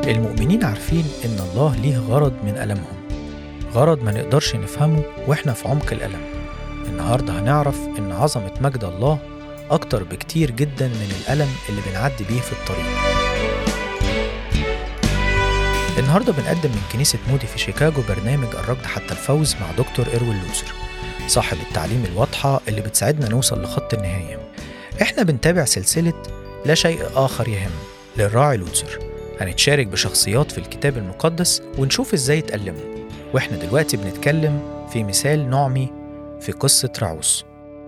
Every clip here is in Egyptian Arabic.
المؤمنين عارفين إن الله ليه غرض من ألمهم غرض ما نقدرش نفهمه وإحنا في عمق الألم النهاردة هنعرف إن عظمة مجد الله أكتر بكتير جدا من الألم اللي بنعدي بيه في الطريق النهاردة بنقدم من كنيسة مودي في شيكاغو برنامج الركض حتى الفوز مع دكتور إروين لوزر صاحب التعليم الواضحة اللي بتساعدنا نوصل لخط النهاية احنا بنتابع سلسلة لا شيء آخر يهم للراعي لوزر هنتشارك بشخصيات في الكتاب المقدس ونشوف ازاي اتألموا واحنا دلوقتي بنتكلم في مثال نعمي في قصة راعوس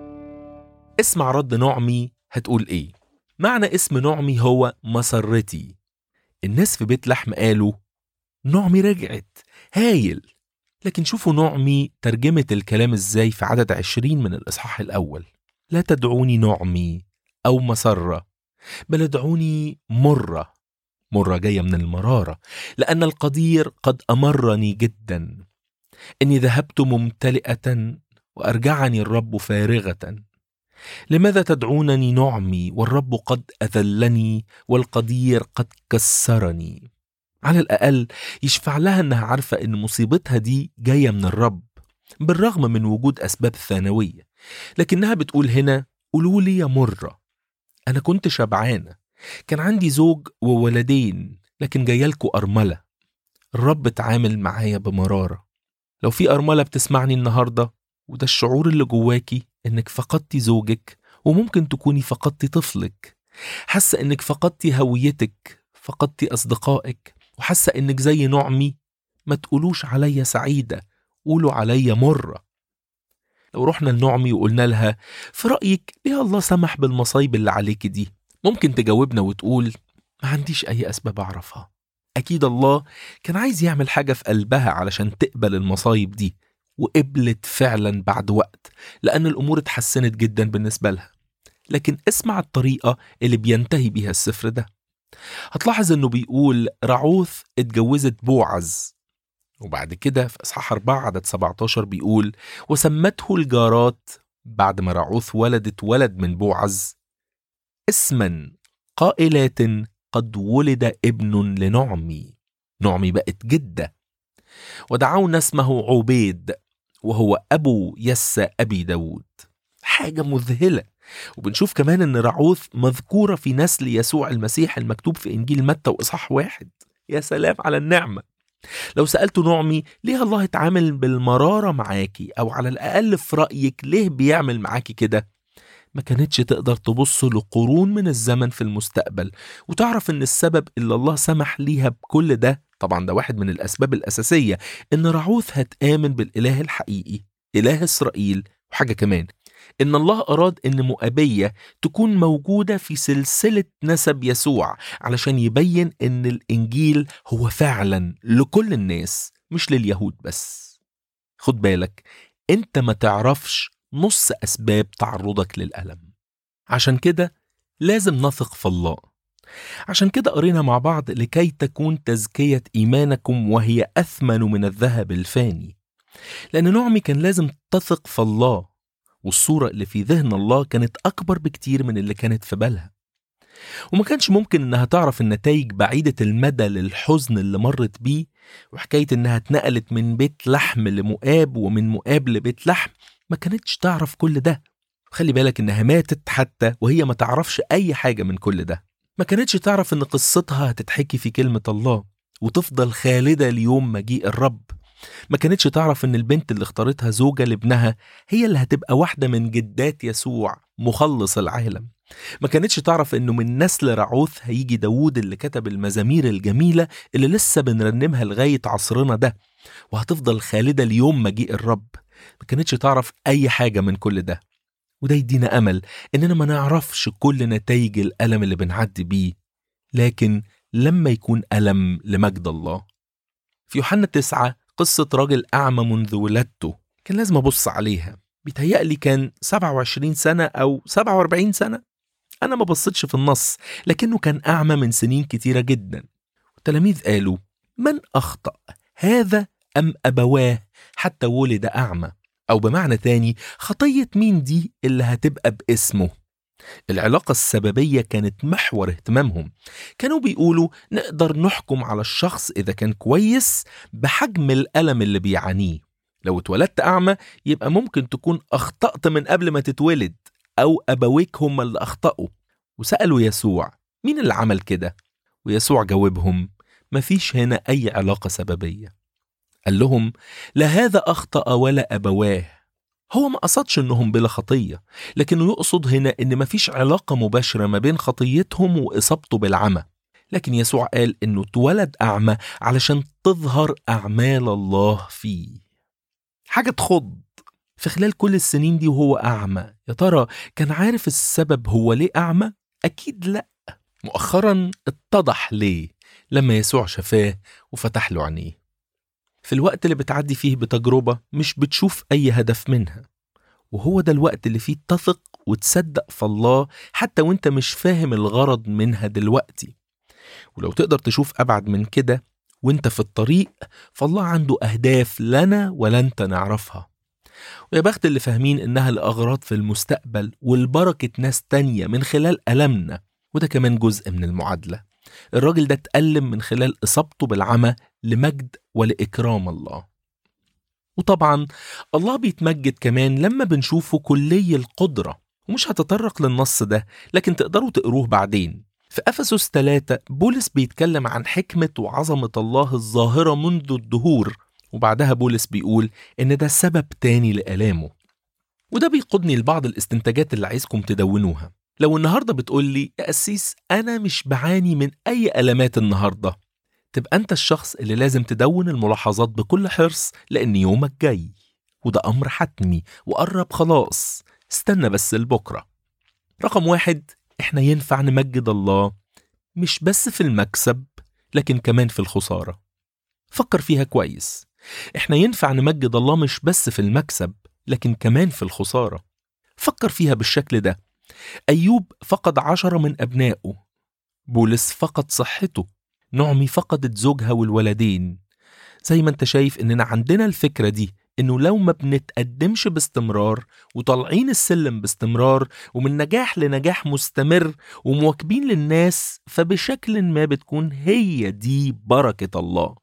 اسمع رد نعمي هتقول ايه معنى اسم نعمي هو مسرتي الناس في بيت لحم قالوا نعمي رجعت هايل لكن شوفوا نعمي ترجمة الكلام ازاي في عدد عشرين من الإصحاح الأول لا تدعوني نعمي أو مسرة بل ادعوني مرة مرة جاية من المرارة لأن القدير قد أمرني جدا إني ذهبت ممتلئة وأرجعني الرب فارغة لماذا تدعونني نعمي والرب قد أذلني والقدير قد كسرني على الأقل يشفع لها إنها عارفة إن مصيبتها دي جاية من الرب بالرغم من وجود أسباب ثانوية لكنها بتقول هنا قولوا لي يا مرة أنا كنت شبعانة كان عندي زوج وولدين لكن جايلكوا أرملة الرب اتعامل معايا بمرارة لو في أرملة بتسمعني النهاردة وده الشعور اللي جواكي إنك فقدتي زوجك وممكن تكوني فقدتي طفلك حاسة إنك فقدتي هويتك فقدتي أصدقائك وحاسة إنك زي نعمي ما تقولوش عليا سعيدة قولوا عليا مرة لو رحنا لنعمي وقلنا لها في رأيك ليه الله سمح بالمصايب اللي عليك دي ممكن تجاوبنا وتقول ما عنديش أي أسباب أعرفها أكيد الله كان عايز يعمل حاجة في قلبها علشان تقبل المصايب دي وقبلت فعلا بعد وقت لأن الأمور اتحسنت جدا بالنسبة لها لكن اسمع الطريقة اللي بينتهي بيها السفر ده هتلاحظ انه بيقول رعوث اتجوزت بوعز وبعد كده في اصحاح 4 عدد 17 بيقول وسمته الجارات بعد ما رعوث ولدت ولد من بوعز اسما قائلات قد ولد ابن لنعمي نعمي بقت جدة ودعونا اسمه عبيد وهو أبو يسى أبي داود حاجة مذهلة وبنشوف كمان ان رعوث مذكورة في نسل يسوع المسيح المكتوب في إنجيل متى وإصحاح واحد يا سلام على النعمة لو سألت نعمي ليه الله اتعامل بالمرارة معاكي أو على الأقل في رأيك ليه بيعمل معاكي كده ما كانتش تقدر تبص لقرون من الزمن في المستقبل وتعرف ان السبب اللي الله سمح ليها بكل ده طبعا ده واحد من الأسباب الأساسية ان رعوث هتآمن بالإله الحقيقي إله إسرائيل وحاجة كمان إن الله أراد إن مؤابية تكون موجودة في سلسلة نسب يسوع علشان يبين إن الإنجيل هو فعلا لكل الناس مش لليهود بس خد بالك أنت ما تعرفش نص أسباب تعرضك للألم عشان كده لازم نثق في الله عشان كده قرينا مع بعض لكي تكون تزكية إيمانكم وهي أثمن من الذهب الفاني لأن نعمي كان لازم تثق في الله والصورة اللي في ذهن الله كانت أكبر بكتير من اللي كانت في بالها وما كانش ممكن إنها تعرف النتائج بعيدة المدى للحزن اللي مرت بيه وحكاية إنها اتنقلت من بيت لحم لمؤاب ومن مؤاب لبيت لحم ما كانتش تعرف كل ده خلي بالك إنها ماتت حتى وهي ما تعرفش أي حاجة من كل ده ما كانتش تعرف إن قصتها هتتحكي في كلمة الله وتفضل خالدة ليوم مجيء الرب ما كانتش تعرف ان البنت اللي اختارتها زوجة لابنها هي اللي هتبقى واحدة من جدات يسوع مخلص العالم ما كانتش تعرف انه من نسل رعوث هيجي داوود اللي كتب المزامير الجميلة اللي لسه بنرنمها لغاية عصرنا ده وهتفضل خالدة ليوم مجيء الرب ما كانتش تعرف اي حاجة من كل ده وده يدينا امل اننا ما نعرفش كل نتائج الالم اللي بنعدي بيه لكن لما يكون الم لمجد الله في يوحنا تسعة قصة راجل أعمى منذ ولادته كان لازم أبص عليها بيتهيألي كان 27 سنة أو 47 سنة أنا ما بصيتش في النص لكنه كان أعمى من سنين كتيرة جدا التلاميذ قالوا من أخطأ هذا أم أبواه حتى ولد أعمى أو بمعنى تاني خطية مين دي اللي هتبقى باسمه العلاقة السببية كانت محور اهتمامهم كانوا بيقولوا نقدر نحكم على الشخص إذا كان كويس بحجم الألم اللي بيعانيه لو اتولدت أعمى يبقى ممكن تكون أخطأت من قبل ما تتولد أو أبويك هم اللي أخطأوا وسألوا يسوع مين اللي عمل كده؟ ويسوع جاوبهم مفيش هنا أي علاقة سببية قال لهم لا هذا أخطأ ولا أبواه هو ما قصدش انهم بلا خطيه لكنه يقصد هنا ان مفيش علاقه مباشره ما بين خطيتهم واصابته بالعمى لكن يسوع قال انه اتولد اعمى علشان تظهر اعمال الله فيه حاجه تخض في خلال كل السنين دي وهو اعمى يا ترى كان عارف السبب هو ليه اعمى اكيد لا مؤخرا اتضح ليه لما يسوع شفاه وفتح له عينيه في الوقت اللي بتعدي فيه بتجربة مش بتشوف أي هدف منها وهو ده الوقت اللي فيه تثق وتصدق في الله حتى وانت مش فاهم الغرض منها دلوقتي ولو تقدر تشوف أبعد من كده وانت في الطريق فالله عنده أهداف لنا ولا انت نعرفها ويا بخت اللي فاهمين إنها لأغراض في المستقبل والبركة ناس تانية من خلال ألمنا وده كمان جزء من المعادلة الراجل ده اتألم من خلال إصابته بالعمى لمجد ولإكرام الله وطبعا الله بيتمجد كمان لما بنشوفه كلي القدرة ومش هتطرق للنص ده لكن تقدروا تقروه بعدين في أفسس 3 بولس بيتكلم عن حكمة وعظمة الله الظاهرة منذ الدهور وبعدها بولس بيقول إن ده سبب تاني لآلامه وده بيقودني لبعض الاستنتاجات اللي عايزكم تدونوها لو النهاردة بتقول لي يا أسيس أنا مش بعاني من أي ألمات النهاردة تبقى أنت الشخص اللي لازم تدون الملاحظات بكل حرص لأن يومك جاي وده أمر حتمي وقرب خلاص استنى بس لبكرة رقم واحد إحنا ينفع نمجد الله مش بس في المكسب لكن كمان في الخسارة فكر فيها كويس إحنا ينفع نمجد الله مش بس في المكسب لكن كمان في الخسارة فكر فيها بالشكل ده أيوب فقد عشرة من أبنائه بولس فقد صحته نعمي فقدت زوجها والولدين زي ما انت شايف اننا عندنا الفكرة دي انه لو ما بنتقدمش باستمرار وطالعين السلم باستمرار ومن نجاح لنجاح مستمر ومواكبين للناس فبشكل ما بتكون هي دي بركة الله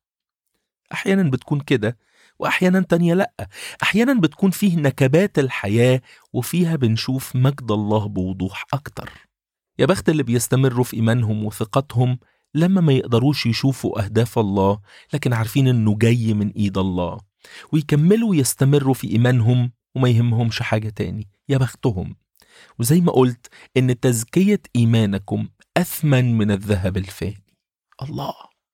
احيانا بتكون كده واحيانا تانية لا احيانا بتكون فيه نكبات الحياة وفيها بنشوف مجد الله بوضوح اكتر يا بخت اللي بيستمروا في ايمانهم وثقتهم لما ما يقدروش يشوفوا أهداف الله لكن عارفين إنه جاي من إيد الله ويكملوا يستمروا في إيمانهم وما يهمهمش حاجة تاني يا بختهم وزي ما قلت إن تزكية إيمانكم أثمن من الذهب الفاني الله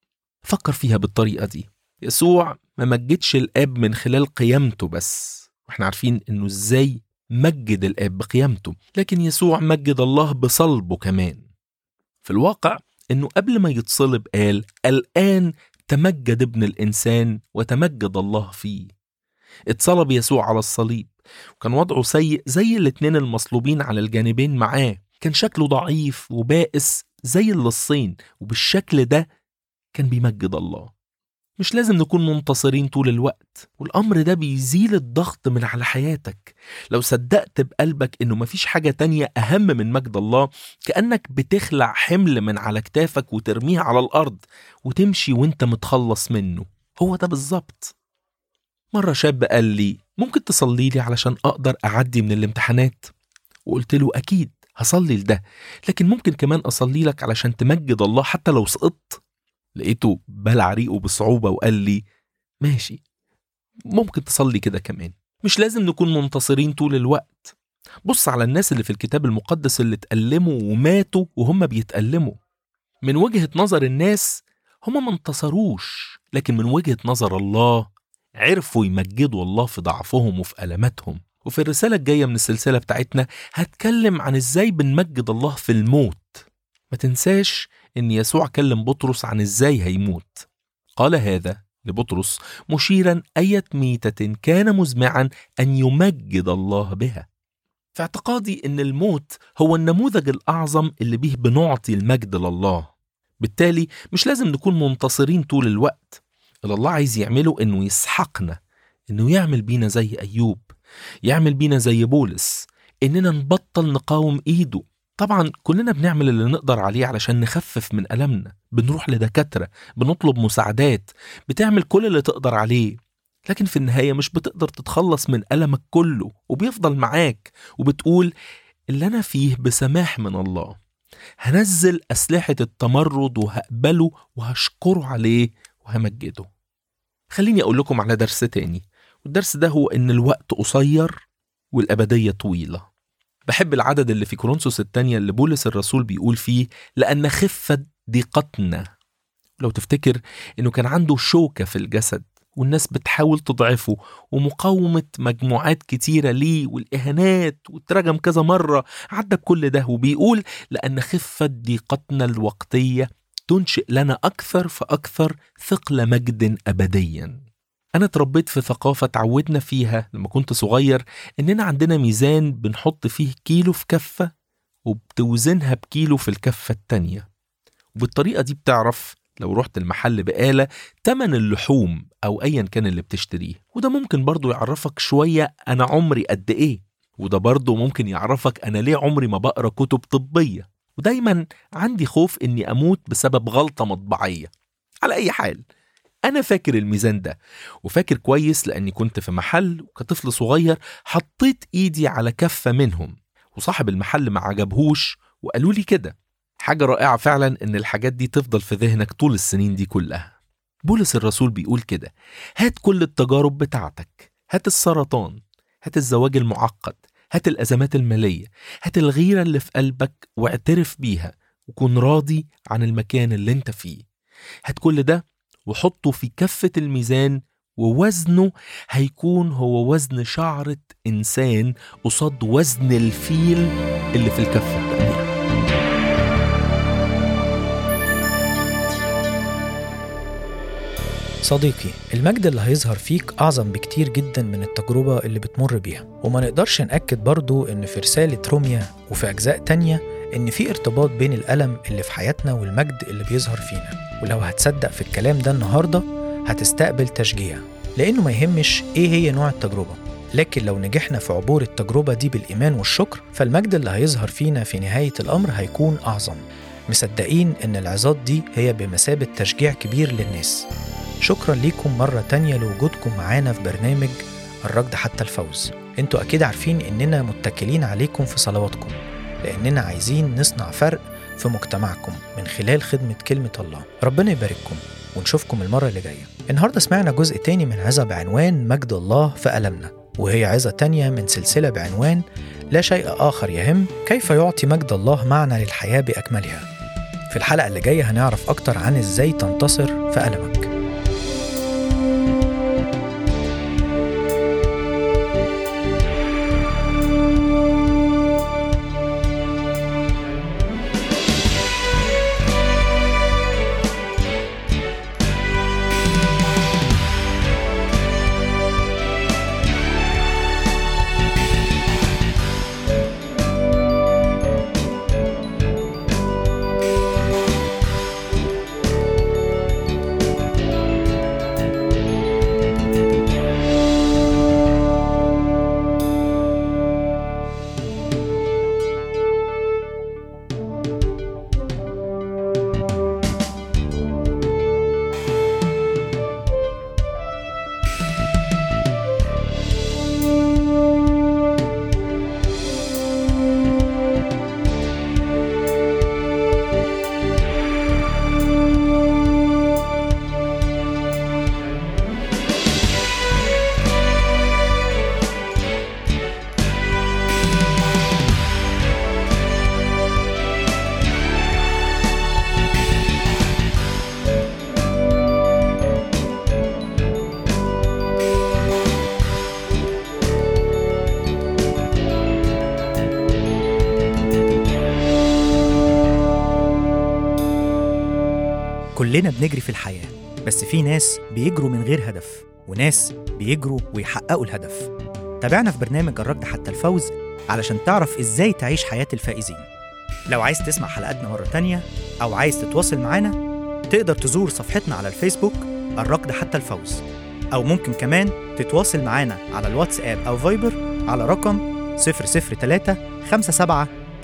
فكر فيها بالطريقة دي يسوع ما مجدش الآب من خلال قيامته بس واحنا عارفين إنه إزاي مجد الآب بقيامته لكن يسوع مجد الله بصلبه كمان في الواقع انه قبل ما يتصلب قال الان تمجد ابن الانسان وتمجد الله فيه اتصلب يسوع على الصليب وكان وضعه سيء زي الاتنين المصلوبين على الجانبين معاه كان شكله ضعيف وبائس زي اللصين وبالشكل ده كان بيمجد الله مش لازم نكون منتصرين طول الوقت والأمر ده بيزيل الضغط من على حياتك لو صدقت بقلبك إنه مفيش حاجة تانية أهم من مجد الله كأنك بتخلع حمل من على كتافك وترميه على الأرض وتمشي وانت متخلص منه هو ده بالظبط مرة شاب قال لي ممكن تصلي لي علشان أقدر أعدي من الامتحانات وقلت له أكيد هصلي لده لكن ممكن كمان أصلي لك علشان تمجد الله حتى لو سقطت لقيته بلع ريقه بصعوبة وقال لي ماشي ممكن تصلي كده كمان مش لازم نكون منتصرين طول الوقت بص على الناس اللي في الكتاب المقدس اللي اتألموا وماتوا وهم بيتألموا من وجهة نظر الناس هم ما انتصروش لكن من وجهة نظر الله عرفوا يمجدوا الله في ضعفهم وفي ألماتهم وفي الرسالة الجاية من السلسلة بتاعتنا هتكلم عن ازاي بنمجد الله في الموت ما تنساش ان يسوع كلم بطرس عن ازاي هيموت قال هذا لبطرس مشيرا أية ميتة كان مزمعا أن يمجد الله بها في اعتقادي أن الموت هو النموذج الأعظم اللي به بنعطي المجد لله بالتالي مش لازم نكون منتصرين طول الوقت اللي الله عايز يعمله أنه يسحقنا أنه يعمل بينا زي أيوب يعمل بينا زي بولس إننا نبطل نقاوم إيده طبعا كلنا بنعمل اللي نقدر عليه علشان نخفف من ألمنا بنروح لدكاترة بنطلب مساعدات بتعمل كل اللي تقدر عليه لكن في النهاية مش بتقدر تتخلص من ألمك كله وبيفضل معاك وبتقول اللي أنا فيه بسماح من الله هنزل أسلحة التمرد وهقبله وهشكره عليه وهمجده خليني أقول لكم على درس تاني والدرس ده هو إن الوقت قصير والأبدية طويلة بحب العدد اللي في كورنثوس الثانية اللي بولس الرسول بيقول فيه لأن خفة ضيقتنا لو تفتكر إنه كان عنده شوكة في الجسد والناس بتحاول تضعفه ومقاومة مجموعات كتيرة ليه والإهانات واترجم كذا مرة عدى بكل ده وبيقول لأن خفة ضيقتنا الوقتية تنشئ لنا أكثر فأكثر ثقل مجد أبديا أنا اتربيت في ثقافة اتعودنا فيها لما كنت صغير إننا عندنا ميزان بنحط فيه كيلو في كفة وبتوزنها بكيلو في الكفة التانية وبالطريقة دي بتعرف لو رحت المحل بقالة تمن اللحوم أو أيا كان اللي بتشتريه وده ممكن برضو يعرفك شوية أنا عمري قد إيه وده برضو ممكن يعرفك أنا ليه عمري ما بقرأ كتب طبية ودايما عندي خوف إني أموت بسبب غلطة مطبعية على أي حال أنا فاكر الميزان ده وفاكر كويس لأني كنت في محل وكطفل صغير حطيت إيدي على كفة منهم وصاحب المحل ما عجبهوش وقالوا لي كده حاجة رائعة فعلا إن الحاجات دي تفضل في ذهنك طول السنين دي كلها بولس الرسول بيقول كده هات كل التجارب بتاعتك هات السرطان هات الزواج المعقد هات الأزمات المالية هات الغيرة اللي في قلبك واعترف بيها وكن راضي عن المكان اللي انت فيه هات كل ده وحطه في كفة الميزان ووزنه هيكون هو وزن شعرة إنسان قصاد وزن الفيل اللي في الكفة التانية صديقي المجد اللي هيظهر فيك أعظم بكتير جدا من التجربة اللي بتمر بيها وما نقدرش نأكد برضو إن في رسالة روميا وفي أجزاء تانية إن في ارتباط بين الألم اللي في حياتنا والمجد اللي بيظهر فينا ولو هتصدق في الكلام ده النهاردة هتستقبل تشجيع لأنه ما يهمش إيه هي نوع التجربة لكن لو نجحنا في عبور التجربة دي بالإيمان والشكر فالمجد اللي هيظهر فينا في نهاية الأمر هيكون أعظم مصدقين إن العظات دي هي بمثابة تشجيع كبير للناس شكرا ليكم مرة تانية لوجودكم معانا في برنامج الركض حتى الفوز انتوا أكيد عارفين إننا متكلين عليكم في صلواتكم لأننا عايزين نصنع فرق في مجتمعكم من خلال خدمة كلمة الله ربنا يبارككم ونشوفكم المرة اللي جاية النهاردة سمعنا جزء تاني من عظة بعنوان مجد الله في ألمنا وهي عظة تانية من سلسلة بعنوان لا شيء آخر يهم كيف يعطي مجد الله معنى للحياة بأكملها في الحلقة اللي جاية هنعرف أكتر عن إزاي تنتصر في ألمك كلنا بنجري في الحياة بس في ناس بيجروا من غير هدف وناس بيجروا ويحققوا الهدف تابعنا في برنامج الركض حتى الفوز علشان تعرف ازاي تعيش حياة الفائزين لو عايز تسمع حلقاتنا مرة تانية أو عايز تتواصل معانا تقدر تزور صفحتنا على الفيسبوك الركض حتى الفوز أو ممكن كمان تتواصل معانا على الواتساب أو فايبر على رقم 003 57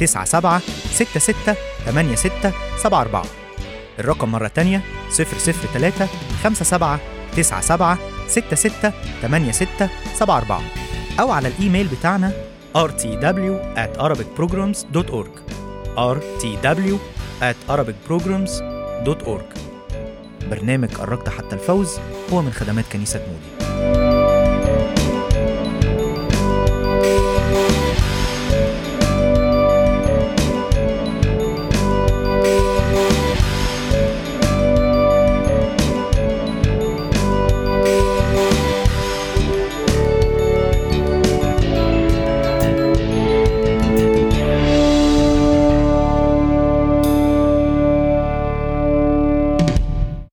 97 66 86 74 الرقم مرة تانية 003 57 97 66 86 74 أو على الإيميل بتاعنا rtw at arabicprograms.org rtw at arabicprograms.org برنامج قربت حتى الفوز هو من خدمات كنيسة مودي